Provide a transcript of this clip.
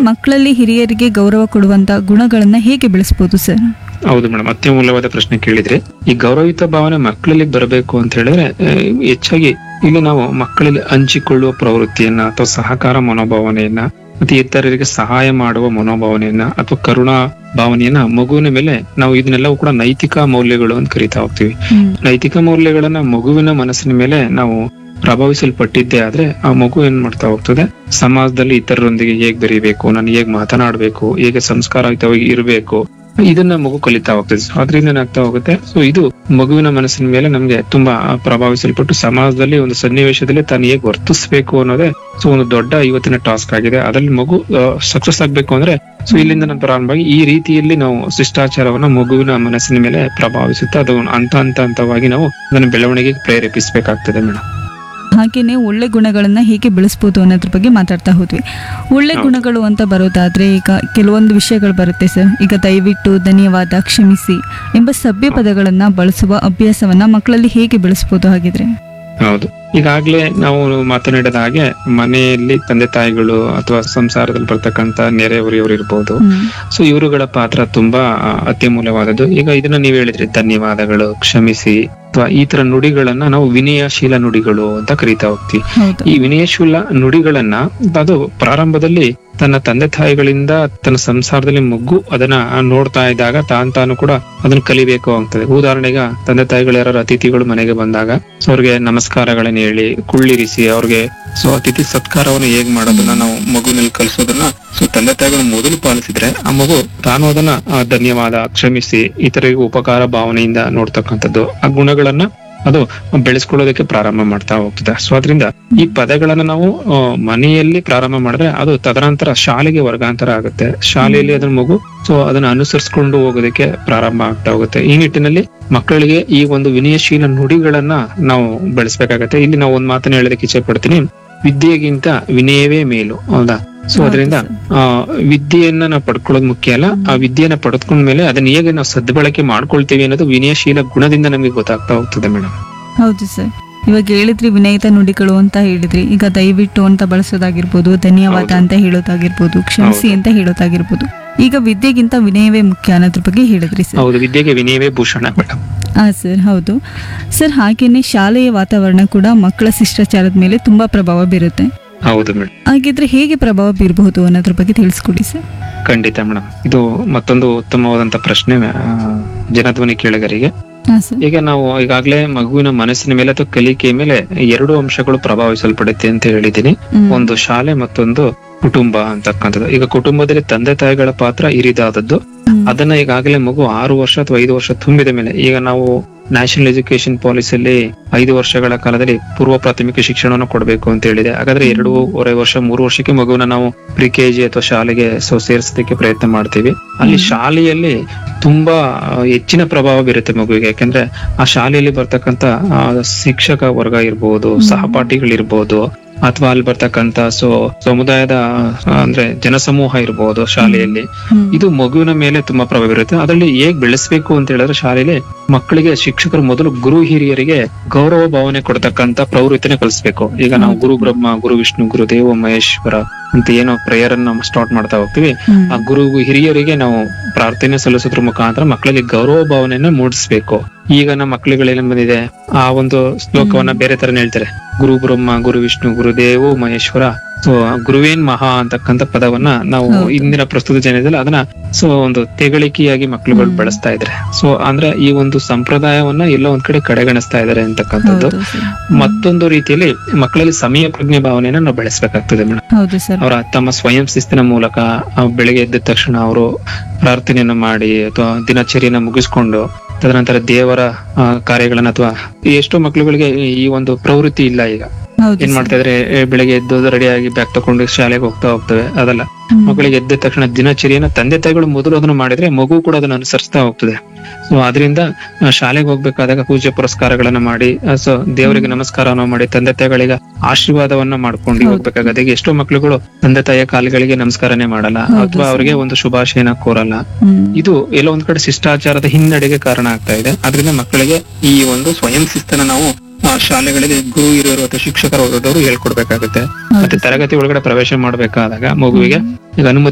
ಮಕ್ಕಳಲ್ಲಿ ಹಿರಿಯರಿಗೆ ಗೌರವ ಕೊಡುವಂತ ಗುಣಗಳನ್ನ ಹೇಗೆ ಬೆಳೆಸಬಹುದು ಸರ್ ಹೌದು ಮೇಡಮ್ ಅತ್ಯಮೂಲ್ಯವಾದ ಪ್ರಶ್ನೆ ಕೇಳಿದ್ರೆ ಈ ಗೌರವಿತ ಭಾವನೆ ಮಕ್ಕಳಲ್ಲಿ ಬರಬೇಕು ಅಂತ ಹೇಳಿದ್ರೆ ಆ, ಹೆಚ್ಚಾಗಿ ಈಗ ನಾವು ಮಕ್ಕಳಲ್ಲಿ ಹಂಚಿಕೊಳ್ಳುವ ಪ್ರವೃತ್ತಿಯನ್ನ ಅಥವಾ ಸಹಕಾರ ಮನೋಭಾವನೆಯನ್ನ ಮತ್ತೆ ಇತರರಿಗೆ ಸಹಾಯ ಮಾಡುವ ಮನೋಭಾವನೆಯನ್ನ ಅಥವಾ ಕರುಣಾ ಭಾವನೆಯನ್ನ ಮಗುವಿನ ಮೇಲೆ ನಾವು ಇದನ್ನೆಲ್ಲವೂ ಕೂಡ ನೈತಿಕ ಮೌಲ್ಯಗಳು ಅಂತ ಕರಿತಾ ಹೋಗ್ತೀವಿ ನೈತಿಕ ಮೌಲ್ಯಗಳನ್ನ ಮಗುವಿನ ಮನಸ್ಸಿನ ಮೇಲೆ ನಾವು ಪ್ರಭಾವಿಸಲ್ಪಟ್ಟಿದ್ದೇ ಆದ್ರೆ ಆ ಮಗು ಏನ್ ಮಾಡ್ತಾ ಹೋಗ್ತದೆ ಸಮಾಜದಲ್ಲಿ ಇತರರೊಂದಿಗೆ ಹೇಗ್ ಬೆರೀಬೇಕು ನಾನು ಹೇಗ್ ಮಾತನಾಡ್ಬೇಕು ಹೇಗೆ ಸಂಸ್ಕಾರಯುತವಾಗಿ ಇರಬೇಕು ಇದನ್ನ ಮಗು ಕಲಿತಾ ಹೋಗ್ತದೆ ಸೊ ಅದರಿಂದ ಏನಾಗ್ತಾ ಹೋಗುತ್ತೆ ಸೊ ಇದು ಮಗುವಿನ ಮನಸ್ಸಿನ ಮೇಲೆ ನಮ್ಗೆ ತುಂಬಾ ಪ್ರಭಾವಿಸಲ್ಪಟ್ಟು ಸಮಾಜದಲ್ಲಿ ಒಂದು ಸನ್ನಿವೇಶದಲ್ಲಿ ತಾನು ಹೇಗ್ ವರ್ತಿಸ್ಬೇಕು ಅನ್ನೋದೇ ಸೊ ಒಂದು ದೊಡ್ಡ ಇವತ್ತಿನ ಟಾಸ್ಕ್ ಆಗಿದೆ ಅದರಲ್ಲಿ ಮಗು ಸಕ್ಸಸ್ ಆಗ್ಬೇಕು ಅಂದ್ರೆ ಸೊ ಇಲ್ಲಿಂದ ನಾನು ಪ್ರಾರಂಭವಾಗಿ ಈ ರೀತಿಯಲ್ಲಿ ನಾವು ಶಿಷ್ಟಾಚಾರವನ್ನ ಮಗುವಿನ ಮನಸ್ಸಿನ ಮೇಲೆ ಪ್ರಭಾವಿಸುತ್ತೆ ಅದು ಹಂತ ಹಂತ ಹಂತವಾಗಿ ನಾವು ಅದನ್ನ ಬೆಳವಣಿಗೆಗೆ ಪ್ರೇರೇಪಿಸಬೇಕಾಗ್ತದೆ ಮೇಡಮ್ ಹಾಗೇನೆ ಒಳ್ಳೆ ಗುಣಗಳನ್ನ ಹೇಗೆ ಬೆಳೆಸ್ಬೋದು ಅನ್ನೋದ್ರ ಬಗ್ಗೆ ಮಾತಾಡ್ತಾ ಹೋದ್ವಿ ಒಳ್ಳೆ ಹೌದು. ಗುಣಗಳು ಅಂತ ಬರೋದಾದ್ರೆ ಈಗ ಕೆಲವೊಂದು ವಿಷಯಗಳು ಬರುತ್ತೆ ಸರ್ ಈಗ ದಯವಿಟ್ಟು ಧನ್ಯವಾದ ಕ್ಷಮಿಸಿ ಎಂಬ ಸಭ್ಯ ಪದಗಳನ್ನ ಬಳಸುವ ಅಭ್ಯಾಸವನ್ನ ಮಕ್ಕಳಲ್ಲಿ ಹೇಗೆ ಬೆಳೆಸ್ಬೋದು ಹಾಗಿದ್ರೆ ಹೌದು ಈಗಾಗ್ಲೇ ನಾವು ಮಾತನಾಡಿದ ಹಾಗೆ ಮನೆಯಲ್ಲಿ ತಂದೆ ತಾಯಿಗಳು ಅಥವಾ ಸಂಸಾರದಲ್ಲಿ ಬರ್ತಕ್ಕಂತ ನೆರೆಹೊರೆಯವರು ಇರ್ಬೋದು ಸೊ ಇವರುಗಳ ಪಾತ್ರ ತುಂಬಾ ಆ, ಅತ್ಯಮೂಲ್ಯವಾದದ್ದು ಈಗ ಇದನ್ನ ನೀವು ಹೇಳಿದ್ರಿ ಧನ್ಯವಾದಗಳು ಕ್ಷಮಿಸಿ ಅಥವಾ ಈ ತರ ನುಡಿಗಳನ್ನ ನಾವು ವಿನಯಶೀಲ ನುಡಿಗಳು ಅಂತ ಕರಿತಾ ಹೋಗ್ತೀವಿ ಹೌದು ಈ ವಿನಯಶೀಲ ನುಡಿಗಳನ್ನ ಅದು ಪ್ರಾರಂಭದಲ್ಲಿ ತನ್ನ ತಂದೆ ತಾಯಿಗಳಿಂದ ತನ್ನ ಸಂಸಾರದಲ್ಲಿ ಮಗು ಅದನ್ನ ನೋಡ್ತಾ ಇದ್ದಾಗ ತಾನ್ ತಾನು ಕೂಡ ಅದನ್ನ ಕಲಿಬೇಕು ಆಗ್ತದೆ ಉದಾಹರಣೆಗೆ ತಂದೆ ತಾಯಿಗಳು ಯಾರು ಅತಿಥಿಗಳು ಮನೆಗೆ ಬಂದಾಗ ಸೊ ಅವ್ರಿಗೆ ನಮಸ್ಕಾರಗಳನ್ನ ಹೇಳಿ ಕುಳ್ಳಿರಿಸಿ ಅವ್ರಿಗೆ ಸೊ ಅತಿಥಿ ಸತ್ಕಾರವನ್ನು ಹೇಗ್ ಮಾಡೋದನ್ನ ನಾವು ಮಗುವಿನಲ್ಲಿ ಕಲಿಸೋದನ್ನ ಸೊ ತಂದೆ ತಾಯಿಗಳು ಮೊದಲು ಪಾಲಿಸಿದ್ರೆ ಆ ಮಗು ತಾನು ಅದನ್ನ ಆ, ಧನ್ಯವಾದ ಕ್ಷಮಿಸಿ ಇತರರಿಗೆ ಉಪಕಾರ ಭಾವನೆಯಿಂದ ನೋಡ್ತಕ್ಕಂಥದ್ದು ಆ ಗುಣಗಳನ್ನ ಅದು ಬೆಳೆಸ್ಕೊಳ್ಳೋದಕ್ಕೆ ಪ್ರಾರಂಭ ಮಾಡ್ತಾ ಹೋಗ್ತದೆ ಸೊ ಅದರಿಂದ ಈ ಪದಗಳನ್ನ ನಾವು ಆ, ಮನೆಯಲ್ಲಿ ಪ್ರಾರಂಭ ಮಾಡಿದ್ರೆ ಅದು ತದನಂತರ ಶಾಲೆಗೆ ವರ್ಗಾಂತರ ಆಗುತ್ತೆ ಶಾಲೆಯಲ್ಲಿ ಅದನ್ನ ಮಗು ಸೊ ಅದನ್ನ ಅನುಸರಿಸ್ಕೊಂಡು ಹೋಗೋದಕ್ಕೆ ಪ್ರಾರಂಭ ಆಗ್ತಾ ಹೋಗುತ್ತೆ ಈ ನಿಟ್ಟಿನಲ್ಲಿ ಮಕ್ಕಳಿಗೆ ಈ ಒಂದು ವಿನಯಶೀಲ ನುಡಿಗಳನ್ನ ನಾವು ಬೆಳೆಸ್ಬೇಕಾಗತ್ತೆ ಇಲ್ಲಿ ನಾವು ಒಂದ್ ಮಾತನ್ನ ಹೇಳೋದಕ್ಕೆ ಇಚ್ಛೆ ಪಡ್ತೀನಿ ವಿದ್ಯೆಗಿಂತ ವಿನಯವೇ ಮೇಲು ಹೌದಾ ಸೊ ಹೌದು ಅದರಿಂದ ಸರ್. ಆ ವಿದ್ಯೆಯನ್ನ ನಾವು ಪಡ್ಕೊಳ್ಳೋದು ಮುಖ್ಯ ಅಲ್ಲ ಆ ವಿದ್ಯೆಯನ್ನ ಪಡೆದ್ಕೊಂಡ್ಮೇಲೆ ಅದನ್ನ ಹೇಗೆ ನಾವು ಸದ್ಬಳಕೆ ಮಾಡ್ಕೊಳ್ತೀವಿ ಅನ್ನೋದು ವಿನಯಶೀಲ ಗುಣದಿಂದ ನಮಗೆ ಗೊತ್ತಾಗ್ತಾ ಹೋಗ್ತದೆ ಮೇಡಮ್ ಹೌದು ಸರ್ ಇವಾಗ ಹೇಳಿದ್ರಿ ವಿನಯಿತ ನುಡಿಗಳು ಅಂತ ಹೇಳಿದ್ರಿ ಈಗ ದಯವಿಟ್ಟು ಅಂತ ಬಳಸೋದಾಗಿರ್ಬೋದು ಧನ್ಯವಾದ ಹೌದು. ಅಂತ ಹೇಳೋದಾಗಿರ್ಬೋದು ಕ್ಷಮಿಸಿ ಹೌದು. ಅಂತ ಹೇಳೋದಾಗಿರ್ಬೋದು ಈಗ ವಿದ್ಯೆಗಿಂತ ವಿನಯವೇ ಮುಖ್ಯ ಅನ್ನೋದ್ರ ಬಗ್ಗೆ ಹೇಳಿದ್ರಿ ಸರ್ ಹೌದು ವಿದ್ಯೆಗೆ ವಿನಯವೇ ಭೂಷಣ ಮೇಡಮ್ ಹಾ ಸರ್ ಹೌದು ಸರ್ ಹಾಗೇನೆ ಶಾಲೆಯ ವಾತಾವರಣ ಕೂಡ ಮಕ್ಕಳ ಶಿಷ್ಟಾಚಾರದ ಮೇಲೆ ತುಂಬಾ ಪ್ರಭಾವ ಬೀರುತ್ತೆ ಹೌದು ಮೇಡಮ್ ಹಾಗಿದ್ರೆ ಹೇಗೆ ಪ್ರಭಾವ ಬೀರಬಹುದು ಅನ್ನೋದ್ರ ಬಗ್ಗೆ ತಿಳಿಸ್ಕೊಡಿ ಸರ್ ಖಂಡಿತ ಮೇಡಮ್ ಇದು ಮತ್ತೊಂದು ಉತ್ತಮವಾದಂತ ಪ್ರಶ್ನೆ ಆ, ಜನಧ್ವನಿ ಕೇಳಿಗರಿಗೆ ಹಾ ಸರ್ ಈಗ ನಾವು ಈಗಾಗಲೇ ಮಗುವಿನ ಮನಸ್ಸಿನ ಮೇಲೆ ಅಥವಾ ಕಲಿಕೆಯ ಮೇಲೆ ಎರಡು ಅಂಶಗಳು ಪ್ರಭಾವಿಸಲ್ಪಡುತ್ತೆ ಅಂತ ಹೇಳಿದ್ದೀನಿ ಹ್ಮ್. ಒಂದು ಶಾಲೆ ಮತ್ತೊಂದು ಕುಟುಂಬ ಅಂತಕ್ಕಂಥದ್ದು ಈಗ ಕುಟುಂಬದಲ್ಲಿ ತಂದೆ ತಾಯಿಗಳ ಪಾತ್ರ ಹಿರಿದಾದದ್ದು ಹ್ಮ್. ಅದನ್ನ ಈಗಾಗಲೇ ಮಗು ಆರು ವರ್ಷ ಅಥವಾ ಐದು ವರ್ಷ ತುಂಬಿದ ಮೇಲೆ ಈಗ ನಾವು ನ್ಯಾಷನಲ್ ಎಜುಕೇಶನ್ ಪಾಲಿಸಿಯಲ್ಲಿ ಐದು ವರ್ಷಗಳ ಕಾಲದಲ್ಲಿ ಪೂರ್ವ ಪ್ರಾಥಮಿಕ ಶಿಕ್ಷಣವನ್ನು ಕೊಡಬೇಕು ಅಂತ ಹೇಳಿದೆ ಹಾಗಾದ್ರೆ ಎರಡೂವರೆ ವರ್ಷ ಮೂರು ವರ್ಷಕ್ಕೆ ಮಗುವನ್ನ ನಾವು ಪ್ರಿ ಕೆ ಜಿ ಅಥವಾ ಶಾಲೆಗೆ ಸೊ ಸೇರಿಸೋದಕ್ಕೆ ಪ್ರಯತ್ನ ಮಾಡ್ತೀವಿ ಅಲ್ಲಿ ಹ್ಮ್. ಶಾಲೆಯಲ್ಲಿ ತುಂಬಾ ಆ, ಹೆಚ್ಚಿನ ಪ್ರಭಾವ ಬೀರುತ್ತೆ ಮಗುವಿಗೆ ಯಾಕಂದ್ರೆ ಆ ಶಾಲೆಯಲ್ಲಿ ಬರ್ತಕ್ಕಂತ ಆ, ಶಿಕ್ಷಕ ವರ್ಗ ಇರ್ಬೋದು ಹ್ಮ್. ಸಹಪಾಠಿಗಳಿರ್ಬೋದು ಅಥವಾ ಅಲ್ಲಿ ಬರ್ತಕ್ಕಂತ ಸೊ ಸಮುದಾಯದ ಆ, ಅಂದ್ರೆ ಜನಸಮೂಹ ಇರ್ಬೋದು ಶಾಲೆಯಲ್ಲಿ ಹ್ಮ್. ಇದು ಮಗುವಿನ ಮೇಲೆ ತುಂಬಾ ಪ್ರಭಾವ ಬೀರುತ್ತೆ ಅದರಲ್ಲಿ ಹೇಗ್ ಬೆಳೆಸ್ಬೇಕು ಅಂತ ಹೇಳಿದ್ರೆ ಶಾಲೆಯಲ್ಲಿ ಮಕ್ಕಳಿಗೆ ಶಿಕ್ಷಕರು ಮೊದಲು ಗುರು ಹಿರಿಯರಿಗೆ ಗೌರವ ಭಾವನೆ ಕೊಡ್ತಕ್ಕಂತ ಪ್ರವೃತ್ತಿನ ಕಲಿಸ್ಬೇಕು ಈಗ ನಾವು ಗುರು ಬ್ರಹ್ಮ ಗುರು ವಿಷ್ಣು ಗುರು ದೇವ ಮಹೇಶ್ವರ ಅಂತ ಏನೋ ಪ್ರೇಯರ್ ಅನ್ನ ಸ್ಟಾರ್ಟ್ ಮಾಡ್ತಾ ಹೋಗ್ತೀವಿ ಹ್ಮ್. ಆ ಗುರು ಹಿರಿಯರಿಗೆ ನಾವು ಪ್ರಾರ್ಥನೆ ಸಲ್ಲಿಸೋದ್ರ ಮುಖಾಂತರ ಮಕ್ಕಳಲ್ಲಿ ಗೌರವ ಭಾವನೆಯನ್ನ ಮೂಡಿಸ್ಬೇಕು ಈಗ ನಮ್ಮ ಮಕ್ಕಳುಗಳೇನ್ ಬಂದಿದೆ ಆ ಒಂದು ಶ್ಲೋಕವನ್ನ ಬೇರೆ ತರನೇ ಹೇಳ್ತಾರೆ ಗುರು ಬ್ರಹ್ಮ ಗುರು ವಿಷ್ಣು ಗುರುದೇವು ಮಹೇಶ್ವರ ಸೊ ಗುರುವೇನ್ ಮಹಾ ಅಂತಕ್ಕಂಥ ಪದವನ್ನ ನಾವು ಹೌದು. ಇಂದಿನ ಪ್ರಸ್ತುತ ಜನದಲ್ಲಿ ಅದನ್ನ ಸೊ ಒಂದು ತೆಗಳಿಕೆಯಾಗಿ ಮಕ್ಕಳುಗಳು ಹ್ಮ್. ಬಳಸ್ತಾ ಇದ್ದಾರೆ ಸೊ ಅಂದ್ರೆ ಈ ಒಂದು ಸಂಪ್ರದಾಯವನ್ನ ಎಲ್ಲೋ ಒಂದ್ ಕಡೆ ಕಡೆಗಣಿಸ್ತಾ ಇದ್ದಾರೆ ಅಂತಕ್ಕಂಥದ್ದು ಹೌದು ಸರ್ ಮತ್ತೊಂದು ರೀತಿಯಲ್ಲಿ ಮಕ್ಕಳಲ್ಲಿ ಸಮಯ ಪ್ರಜ್ಞೆ ಭಾವನೆಯನ್ನ ನಾವು ಬೆಳೆಸಬೇಕಾಗ್ತದೆ ಮೇಡಮ್ ಹೌದು ಸರ್ ಅವರ ತಮ್ಮ ಸ್ವಯಂ ಶಿಸ್ತಿನ ಮೂಲಕ ಆ, ಬೆಳಿಗ್ಗೆ ಎದ್ದ ತಕ್ಷಣ ಅವರು ಪ್ರಾರ್ಥನೆಯನ್ನ ಮಾಡಿ ಅಥವಾ ದಿನಚರಿಯನ್ನ ಮುಗಿಸ್ಕೊಂಡು ತದನಂತರ ದೇವರ ಆ, ಕಾರ್ಯಗಳನ್ನ ಅಥವಾ ಎಷ್ಟೋ ಮಕ್ಕಳುಗಳಿಗೆ ಈ ಒಂದು ಪ್ರವೃತ್ತಿ ಇಲ್ಲ ಈಗ ಹೌದು ಏನ್ ಸರ್. ಮಾಡ್ತಾ ಇದ್ರೆ ಏ, ಬೆಳಿಗ್ಗೆ ಎದ್ದು ರೆಡಿ ಆಗಿ ಬ್ಯಾಗ್ ತಕೊಂಡು ಶಾಲೆಗೆ ಹೋಗ್ತಾ ಹೋಗ್ತವೆ ಅದಲ್ಲ ಹ್ಮ್. ಮಕ್ಕಳಿಗೆ ಎದ್ದ ತಕ್ಷಣ ದಿನಚರಿಯನ್ನ ತಂದೆ ತಾಯಿಗಳು ಮೊದಲು ಅದನ್ನ ಮಾಡಿದ್ರೆ ಮಗು ಕೂಡ ಅದನ್ನ ಅನುಸರಿಸ್ತಾ ಹೋಗ್ತದೆ ಸೊ ಅದರಿಂದ ಶಾಲೆಗೆ ಹೋಗ್ಬೇಕಾದಾಗ ಪೂಜೆ ಪುರಸ್ಕಾರಗಳನ್ನ ಮಾಡಿ ಸೊ ದೇವರಿಗೆ ನಮಸ್ಕಾರವನ್ನ ಮಾಡಿ ತಂದೆ ತಾಯಿಗಳಿಗೆ ಆಶೀರ್ವಾದವನ್ನ ಮಾಡ್ಕೊಂಡು ಹೌದು. ಹೋಗ್ಬೇಕಾಗತ್ತೆ ಈಗ ಎಷ್ಟೋ ಮಕ್ಕಳುಗಳು ತಂದೆ ತಾಯಿಯ ಕಾಲುಗಳಿಗೆ ನಮಸ್ಕಾರನೇ ಮಾಡಲ್ಲ ಹೌದು ಅಥವಾ ಸರ್. ಅವರಿಗೆ ಒಂದು ಶುಭಾಶಯನ ಕೋರಲ್ಲ ಹ್ಮ್. ಇದು ಎಲ್ಲೋ ಒಂದ್ ಕಡೆ ಶಿಷ್ಟಾಚಾರದ ಹಿನ್ನಡೆಗೆ ಕಾರಣ ಆಗ್ತಾ ಇದೆ ಅದರಿಂದ ಮಕ್ಕಳಿಗೆ ಈ ಒಂದು ಸ್ವಯಂ ಶಿಸ್ತನ್ನ ನಾವು ಆ, ಶಾಲೆಗಳಲ್ಲಿ ಗುರು ಹಿರಿಯರು ಅಥವಾ ಶಿಕ್ಷಕರು ಓದೋರು ಹೇಳ್ಕೊಡ್ಬೇಕಾಗುತ್ತೆ ಹೌದು ಮತ್ತೆ ತರಗತಿ ಒಳಗಡೆ ಪ್ರವೇಶ ಮಾಡ್ಬೇಕಾದಾಗ ಮಗುವಿಗೆ ಈಗ ಅನುಮತಿ